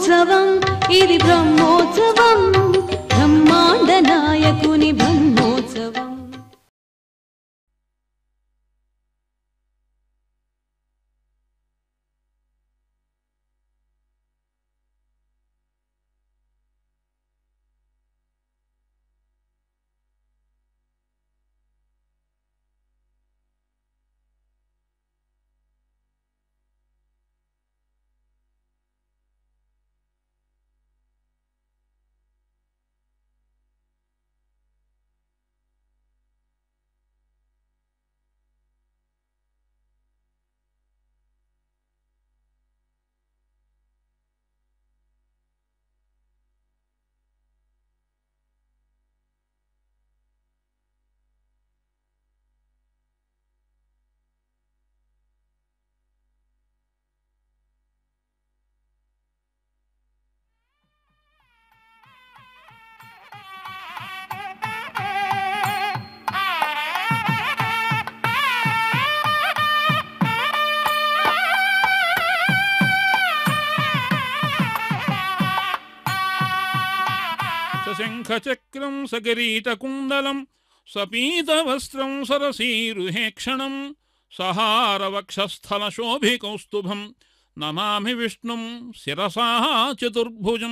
బ్రహ్మోత్సవం ఇది బ్రహ్మోత్సవం బ్రహ్మాండ నాయకుని బ్రహ్మోత్సవం సశంఖచక్రం సకిరీటకుండలం సపీతవస్త్రం సరసీరుహేక్షణం సహారవక్షస్థల శోభికౌస్తుభం నమామి విష్ణుం శిరసా చతుర్భుజం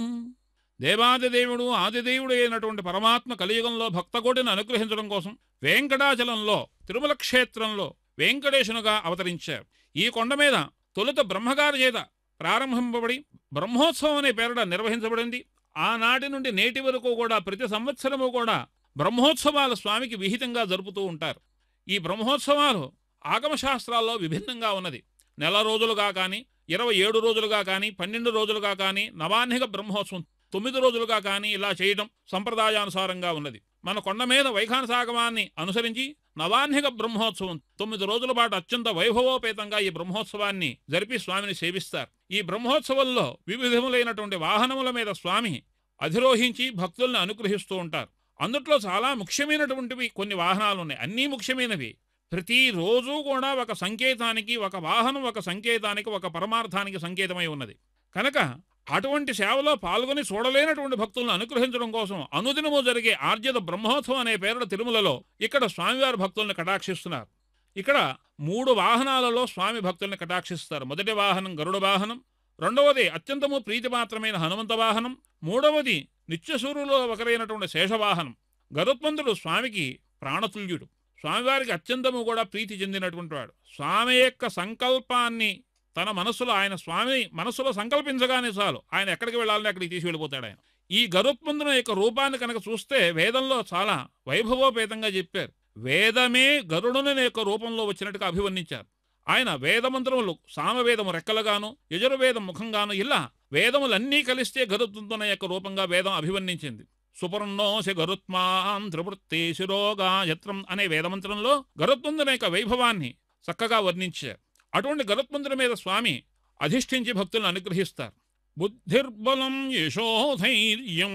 దేవాదిదేవుడు ఆదిదేవుడు అయినటువంటి పరమాత్మ కలియుగంలో భక్తకోటిని అనుగ్రహించడం కోసం వెంకటాచలంలో తిరుమల క్షేత్రంలో వెంకటేశునుగా అవతరించారు ఈ కొండ మీద తొలుత బ్రహ్మగారి చేత ప్రారంభింపబడి బ్రహ్మోత్సవం అనే పేరిట నిర్వహించబడింది ఆనాటి నుండి నేటి వరకు కూడా ప్రతి సంవత్సరము కూడా బ్రహ్మోత్సవాలు స్వామికి విహితంగా జరుపుతూ ఉంటారు ఈ బ్రహ్మోత్సవాలు ఆగమశాస్త్రాల్లో విభిన్నంగా ఉన్నది నెల రోజులుగా కానీ ఇరవై ఏడు రోజులుగా కానీ పన్నెండు రోజులుగా కానీ నవాన్నిక బ్రహ్మోత్సవం తొమ్మిది రోజులుగా కానీ ఇలా చేయడం సంప్రదాయానుసారంగా ఉన్నది మన కొండ మీద వైఖానసాగమాన్ని అనుసరించి నవాన్నిక బ్రహ్మోత్సవం తొమ్మిది రోజుల పాటు అత్యంత వైభవోపేతంగా ఈ బ్రహ్మోత్సవాన్ని జరిపి స్వామిని సేవిస్తారు ఈ బ్రహ్మోత్సవంలో వివిధములైనటువంటి వాహనముల మీద స్వామి అధిరోహించి భక్తుల్ని అనుగ్రహిస్తూ ఉంటారు అందుట్లో చాలా ముఖ్యమైనటువంటివి కొన్ని వాహనాలు ఉన్నాయి అన్నీ ముఖ్యమైనవి ప్రతిరోజు కూడా ఒక సంకేతానికి ఒక వాహనం ఒక సంకేతానికి ఒక పరమార్థానికి సంకేతమై ఉన్నది కనుక అటువంటి సేవలో పాల్గొని చూడలేనటువంటి భక్తులను అనుగ్రహించడం కోసం అనుదినము జరిగే ఆర్జిత బ్రహ్మోత్సవం అనే పేరుట తిరుమలలో ఇక్కడ స్వామివారి భక్తులను కటాక్షిస్తున్నారు ఇక్కడ మూడు వాహనాలలో స్వామి భక్తుల్ని కటాక్షిస్తారు మొదటి వాహనం గరుడ వాహనం రెండవది అత్యంతము ప్రీతిపాత్రమైన హనుమంత వాహనం మూడవది నిత్యసూరులో ఒకరైనటువంటి శేషవాహనం గరుత్మంతుడు స్వామికి ప్రాణతుల్యుడు స్వామివారికి అత్యంతము కూడా ప్రీతి చెందినటువంటి వాడు స్వామి యొక్క సంకల్పాన్ని తన మనస్సులో ఆయన స్వామి మనస్సులో సంకల్పించగానే చాలు ఆయన ఎక్కడికి వెళ్ళాలని అక్కడికి తీసి వెళ్ళిపోతాడు ఆయన ఈ గరుత్మంతుని యొక్క రూపాన్ని కనుక చూస్తే వేదంలో చాలా వైభవోపేతంగా చెప్పారు వేదమే గరుడుని యొక్క రూపంలో వచ్చినట్టుగా అభివర్ణించారు ఆయన వేదమంత్రములు సామవేదము రెక్కలుగాను యజుర్వేదం ముఖంగాను ఇలా వేదములన్నీ కలిస్తే గరుత్మంతుని యొక్క రూపంగా వేదం అభివర్ణించింది సుపర్ణోశ గరుత్మాం త్రివృత్తి శిరోగాయత్రం అనే వేదమంత్రంలో గరుత్మంతుని యొక్క వైభవాన్ని చక్కగా వర్ణించారు అటువంటి గరుత్మంతుని మీద స్వామి అధిష్ఠించి భక్తులను అనుగ్రహిస్తారు బుద్ధిర్బలం యశోధైర్యం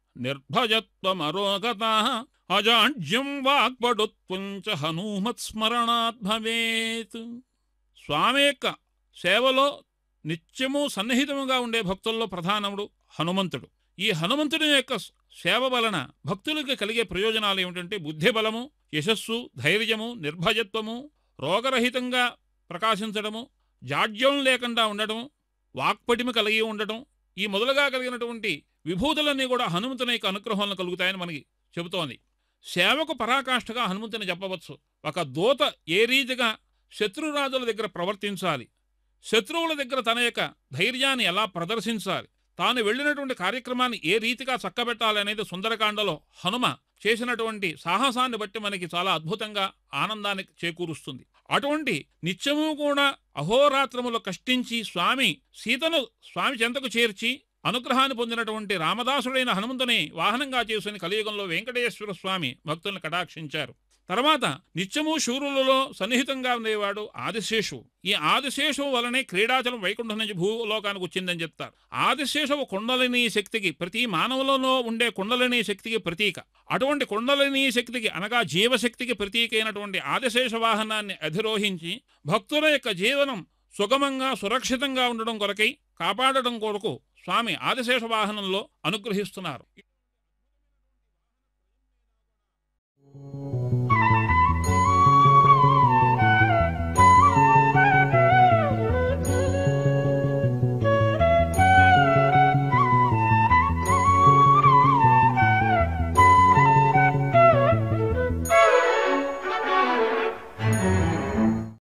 నిర్భయత్వమరోగత అజాడ్యం వాక్పడుత్వంచ హనుమత్ స్మరణాత్ భవేత్ స్వామి యొక్క సేవలో నిత్యము సన్నిహితముగా ఉండే భక్తుల్లో ప్రధానముడు హనుమంతుడు ఈ హనుమంతుడి యొక్క సేవ వలన భక్తులకు కలిగే ప్రయోజనాలు ఏమిటంటే బుద్ధి బలము యశస్సు ధైర్యము నిర్భయత్వము రోగరహితంగా ప్రకాశించడము జాడ్యం లేకుండా ఉండటము వాక్పటిమ కలిగి ఉండటం ఈ మొదలుగా కలిగినటువంటి విభూతులన్నీ కూడా హనుమంతుని యొక్క అనుగ్రహంలో కలుగుతాయని మనకి చెబుతోంది సేవకు పరాకాష్ఠగా హనుమంతుని చెప్పవచ్చు ఒక దూత ఏ రీతిగా శత్రురాజుల దగ్గర ప్రవర్తించాలి శత్రువుల దగ్గర తన యొక్క ధైర్యాన్ని ఎలా ప్రదర్శించాలి తాను వెళ్ళినటువంటి కార్యక్రమాన్ని ఏ రీతిగా చక్కబెట్టాలి అనేది సుందరకాండలో హనుమ చేసినటువంటి సాహసాన్ని బట్టి మనకి చాలా అద్భుతంగా ఆనందాన్ని చేకూరుస్తుంది అటువంటి నిత్యము కూడా అహోరాత్రములు కష్టించి స్వామి సీతను స్వామి చెంతకు చేర్చి అనుగ్రహాన్ని పొందినటువంటి రామదాసుడైన హనుమంతుని వాహనంగా చేసుకుని కలియుగంలో వెంకటేశ్వర స్వామి భక్తులను కటాక్షించారు తర్వాత నిత్యము శూరులలో సన్నిహితంగా ఉండేవాడు ఆదిశేషు ఈ ఆదిశేషు వలనే క్రీడాచలం వైకుంఠం నుంచి భూలోకానికి వచ్చిందని చెప్తారు ఆదిశేషవు కుండలిని శక్తికి ప్రతి మానవులలో ఉండే కుండలిని శక్తికి ప్రతీక అటువంటి కుండలిని శక్తికి అనగా జీవశక్తికి ప్రతీక అయినటువంటి ఆదిశేష వాహనాన్ని అధిరోహించి భక్తుల యొక్క జీవనం సుగమంగా సురక్షితంగా ఉండడం కొరకై కాపాడడం కొరకు స్వామి ఆదిశేష వాహనంలో అనుగ్రహిస్తున్నారు